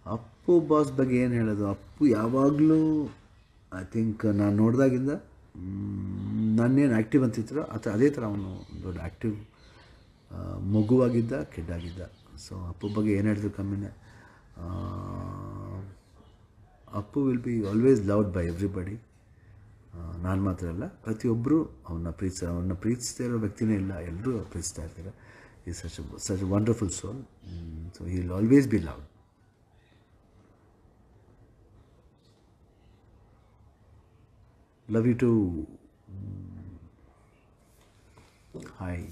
Appu boss ಬಗ್ಗೆ ಏನು ಹೇಳೋದು ಅಪ್ಪು ಯಾವಾಗಲೂ ಐ ಥಿಂಕ್ ನಾನು ನೋಡಿದಾಗಿಂದ ನಾನೇನು ಆ್ಯಕ್ಟಿವ್ ಅಂತಿದ್ರು ಅಥವಾ ಅದೇ ಥರ ಅವನು ದೊಡ್ಡ ಆ್ಯಕ್ಟಿವ್ ಮಗುವಾಗಿದ್ದ ಕೆಡ್ಡಾಗಿದ್ದ ಸೊ ಅಪ್ಪು ಬಗ್ಗೆ ಏನು ಹೇಳಿದ್ರು ಕಮ್ಮಿನೇ ಆ, Appu will be always loved by everybody ನಾನು ಮಾತ್ರ ಅಲ್ಲ ಪ್ರತಿಯೊಬ್ಬರು ಅವನ್ನ ಪ್ರೀತಿಸ ಅವನ್ನ ಪ್ರೀತಿಸ್ತಾ ಇರೋ ವ್ಯಕ್ತಿನೇ ಇಲ್ಲ ಎಲ್ಲರೂ ಪ್ರೀತಿಸ್ತಾ ಇರ್ತಾರೆ he such such wonderful soul so he will always be loved love you too hi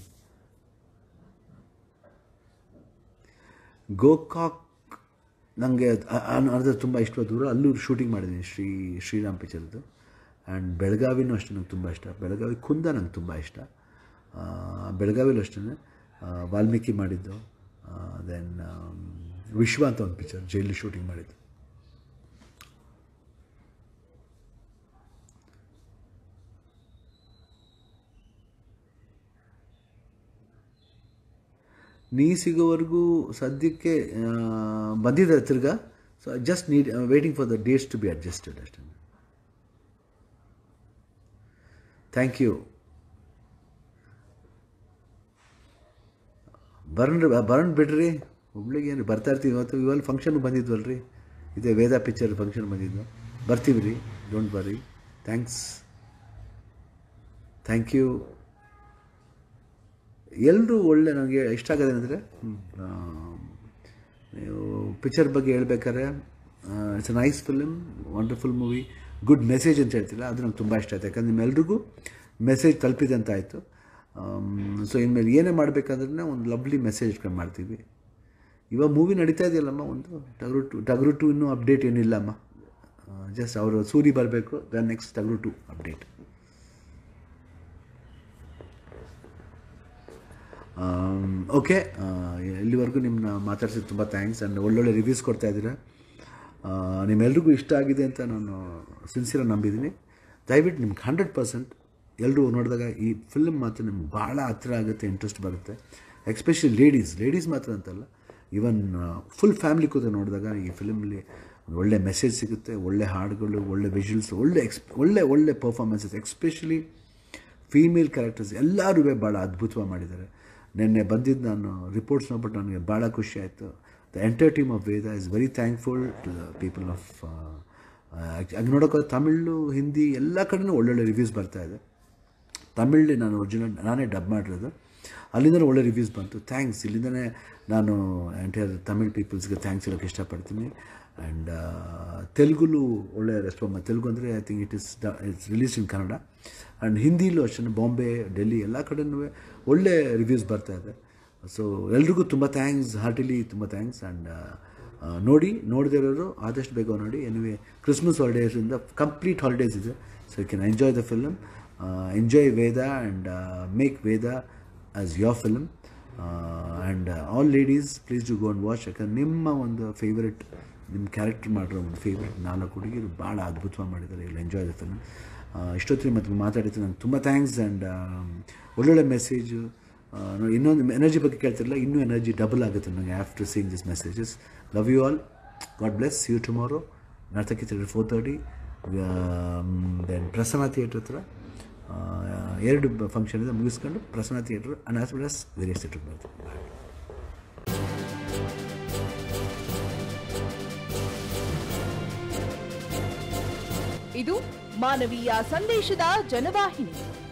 Gokak ನನಗೆ ಅರ್ಧ ತುಂಬ ಇಷ್ಟವಾದ ದೂರ ಅಲ್ಲೂ ಶೂಟಿಂಗ್ ಮಾಡಿದ್ದೀನಿ ಶ್ರೀ ಶ್ರೀರಾಮ್ ಪಿಕ್ಚರ್ದು ಆ್ಯಂಡ್ ಬೆಳಗಾವಿನೂ ಅಷ್ಟೇ ನಂಗೆ ತುಂಬ ಇಷ್ಟ ಬೆಳಗಾವಿ ಕುಂದ ನಂಗೆ ತುಂಬ ಇಷ್ಟ ಆ, ಬೆಳಗಾವಿಲೂ ಅಷ್ಟೇ ವಾಲ್ಮೀಕಿ ಮಾಡಿದ್ದು ದೆನ್ ವಿಶ್ವ ಅಂತ ಒಂದು ಪಿಕ್ಚರ್ ಜೈಲಿ ಶೂಟಿಂಗ್ ಮಾಡಿದ್ದು ನೀ ಸಿಗೋವರೆಗೂ ಸದ್ಯಕ್ಕೆ ಆ, ಬಂದಿದ್ದಾರೆ ತಿರ್ಗಾ so just need waiting for the dates to be adjusted ಅಷ್ಟೇ ಥ್ಯಾಂಕ್ ಯು ಬರೋಣ ಬರೋಣ ಬಿಡ್ರಿ ಹುಬ್ಳಿಗೆ ಏನು ಬರ್ತಾ ಇರ್ತೀವಿ ಇವತ್ತು ಇವಾಗ ಫಂಕ್ಷನ್ ಬಂದಿದ್ವಲ್ರಿ ಇದೇ ವೇದ ಪಿಕ್ಚರ್ ಫಂಕ್ಷನ್ ಬಂದಿದ್ವು ಬರ್ತೀವಿ ರೀ ಡೋಂಟ್ ಬರಿ ಥ್ಯಾಂಕ್ಸ್ ಥ್ಯಾಂಕ್ ಯು ಎಲ್ಲರೂ ಒಳ್ಳೆ ನನಗೆ ಇಷ್ಟ ಆಗೋದು ಏನಂದರೆ ನೀವು ಪಿಕ್ಚರ್ ಬಗ್ಗೆ ಹೇಳ್ಬೇಕಾದ್ರೆ it's a nice film wonderful movie good message ಅಂತ ಹೇಳ್ತಿಲ್ಲ ಅದು ನಂಗೆ ತುಂಬ ಇಷ್ಟ ಆಯ್ತು ಯಾಕಂದ್ರೆ ನಿಮ್ಮೆಲ್ರಿಗೂ ಮೆಸೇಜ್ ತಲುಪಿದೆ ಅಂತ ಆಯಿತು ಸೊ ಇನ್ಮೇಲೆ ಏನೇ ಮಾಡಬೇಕಾದ್ರೆ ಒಂದು ಲವ್ಲಿ ಮೆಸೇಜ್ ಮಾಡ್ತೀವಿ ಇವಾಗ ಮೂವಿ ನಡೀತಾ ಇದೆಯಲ್ಲಮ್ಮ ಒಂದು ಟಗರು ಟು ಟಗರು ಟು ಇನ್ನೂ ಅಪ್ಡೇಟ್ ಏನಿಲ್ಲಮ್ಮ ಜಸ್ಟ್ ಅವರು ಸೂರಿ ಬರಬೇಕು then next Tagaru to update okay ಇಲ್ಲಿವರೆಗೂ ನಿಮ್ಮನ್ನ ಮಾತಾಡ್ಸಿದ್ದು ತುಂಬ ಥ್ಯಾಂಕ್ಸ್ ಆ್ಯಂಡ್ ಒಳ್ಳೊಳ್ಳೆ ರಿವ್ಯೂಸ್ ಕೊಡ್ತಾ ಇದ್ದೀರಾ ಆ, ನಿಮ್ಮೆಲ್ರಿಗೂ ಇಷ್ಟ ಆಗಿದೆ ಅಂತ ನಾನು ಸಿನ್ಸಿಯರ್ ನಂಬಿದ್ದೀನಿ ದಯವಿಟ್ಟು ನಿಮ್ಗೆ ಹಂಡ್ರೆಡ್ ಪರ್ಸೆಂಟ್ ಎಲ್ಲರೂ ನೋಡಿದಾಗ ಈ ಫಿಲ್ಮ್ ಮಾತ್ರ ನಿಮ್ಗೆ ಭಾಳ ಹತ್ತಿರ ಆಗುತ್ತೆ ಇಂಟ್ರೆಸ್ಟ್ ಬರುತ್ತೆ ಎಕ್ಸ್ಪೆಷಲಿ ಲೇಡೀಸ್ ಲೇಡೀಸ್ ಮಾತ್ರ ಅಂತಲ್ಲ ಈವನ್ ಫುಲ್ ಫ್ಯಾಮಿಲಿ ಕೂತ ನೋಡಿದಾಗ ಈ ಫಿಲ್ಮಲ್ಲಿ ಒಂದು ಒಳ್ಳೆ ಮೆಸೇಜ್ ಸಿಗುತ್ತೆ ಒಳ್ಳೆ ಹಾಡುಗಳು ಒಳ್ಳೆ ವಿಜುವಲ್ಸ್ ಒಳ್ಳೆ ಎಕ್ಸ್ ಒಳ್ಳೆ ಒಳ್ಳೆ ಪರ್ಫಾರ್ಮೆನ್ಸಸ್ ಎಕ್ಸ್ಪೆಷಲಿ ಫೀಮೇಲ್ ಕ್ಯಾರೆಕ್ಟರ್ಸ್ ಎಲ್ಲರೂ ಭಾಳ ಅದ್ಭುತವಾಗಿ ಮಾಡಿದ್ದಾರೆ ನಿನ್ನೆ ಬಂದಿದ್ದು ನಾನು ರಿಪೋರ್ಟ್ಸ್ ನೋಡ್ಬಿಟ್ಟು ನನಗೆ ಭಾಳ ಖುಷಿ ಆಯಿತು the entire team of Vedha is very thankful to the people of ಆಗ ನೋಡೋಕೆ ತಮಿಳು ಹಿಂದಿ ಎಲ್ಲ ಕಡೆನೂ ಒಳ್ಳೊಳ್ಳೆ ರಿವ್ಯೂಸ್ ಬರ್ತಾ ಇದೆ ತಮಿಳಲ್ಲಿ ನಾನು ಒರಿಜಿನಲ್ ನಾನೇ ಡಬ್ ಮಾಡಿರೋದು ಅಲ್ಲಿಂದಲೂ ಒಳ್ಳೆ ರಿವ್ಯೂಸ್ ಬಂತು ಥ್ಯಾಂಕ್ಸ್ ಇಲ್ಲಿಂದನೇ ನಾನು ಎಂಟೈರ್ ತಮಿಳ್ ಪೀಪಲ್ಸ್ಗೆ ಥ್ಯಾಂಕ್ಸ್ ಹೇಳೋಕ್ಕೆ ಇಷ್ಟಪಡ್ತೀನಿ ಆ್ಯಂಡ್ ತೆಲುಗುಲು ಒಳ್ಳೆ ರೆಸ್ಪಾನ್ಸ್ ತೆಲುಗು ಅಂದರೆ I think it is the it's release in Kannada and ಹಿಂದಿಲೂ ಅಷ್ಟೇ ಬಾಂಬೆ ಡೆಲ್ಲಿ ಎಲ್ಲ ಕಡೆನೂ ಒಳ್ಳೆ ರಿವ್ಯೂಸ್ ಬರ್ತಾ ಇದೆ ಸೊ ಎಲ್ರಿಗೂ ತುಂಬ ಥ್ಯಾಂಕ್ಸ್ ಹಾರ್ಟಿಲಿ ತುಂಬ ಥ್ಯಾಂಕ್ಸ್ ಆ್ಯಂಡ್ ನೋಡಿ ನೋಡದೇ ಇರೋರು ಆದಷ್ಟು ಬೇಗ ನೋಡಿ ಎನಿವೆ ಕ್ರಿಸ್ಮಸ್ ಹಾಲಿಡೇಸಿಂದ ಕಂಪ್ಲೀಟ್ ಹಾಲಿಡೇಸ್ ಇದೆ so you can enjoy the film enjoy Vedha and make Vedha as your film and all ladies please to go and watch ಯಾಕಂದ್ರೆ ನಿಮ್ಮ ಒಂದು ಫೇವ್ರೆಟ್ ನಿಮ್ಮ ಕ್ಯಾರೆಕ್ಟರ್ ಮಾಡಿರೋ ಒಂದು ಫೇವ್ರೆಟ್ ನಾಲ್ಕು ಹುಡುಗಿರು ಭಾಳ ಅದ್ಭುತವಾಗಿ ಮಾಡಿದ್ದಾರೆ ಇಲ್ಲಿ ಎಂಜಾಯ್ ದ ಫಿಲ್ಮ್ ಇಷ್ಟೊತ್ತಿಗೆ ಮತ್ತೆ ಮಾತಾಡಿದ್ದು ನಂಗೆ ತುಂಬ ಥ್ಯಾಂಕ್ಸ್ ಆ್ಯಂಡ್ ಒಳ್ಳೊಳ್ಳೆ ಮೆಸೇಜು ಇನ್ನೊಂದು ಎನರ್ಜಿ ಬಗ್ಗೆ ಕೇಳ್ತಿರಲ್ಲ ಇನ್ನೂ ಎನರ್ಜಿ ಡಬಲ್ ಆಗುತ್ತೆ ನನಗೆ after seeing this messages love you all God bless you tomorrow Narthaki theatre four thirty then Prasanna theatre ಹತ್ರ ಆ, ಎರಡು ಫಂಕ್ಷನ್ ಇದೆ ಮುಗಿಸ್ಕೊಂಡು Prasanna theatre and as well as various theatre ಬರ್ತೀನಿ ಬಾಯ್ ಇದು ಮಾನವೀಯ ಸಂದೇಶದ ಜನವಾಹಿನಿ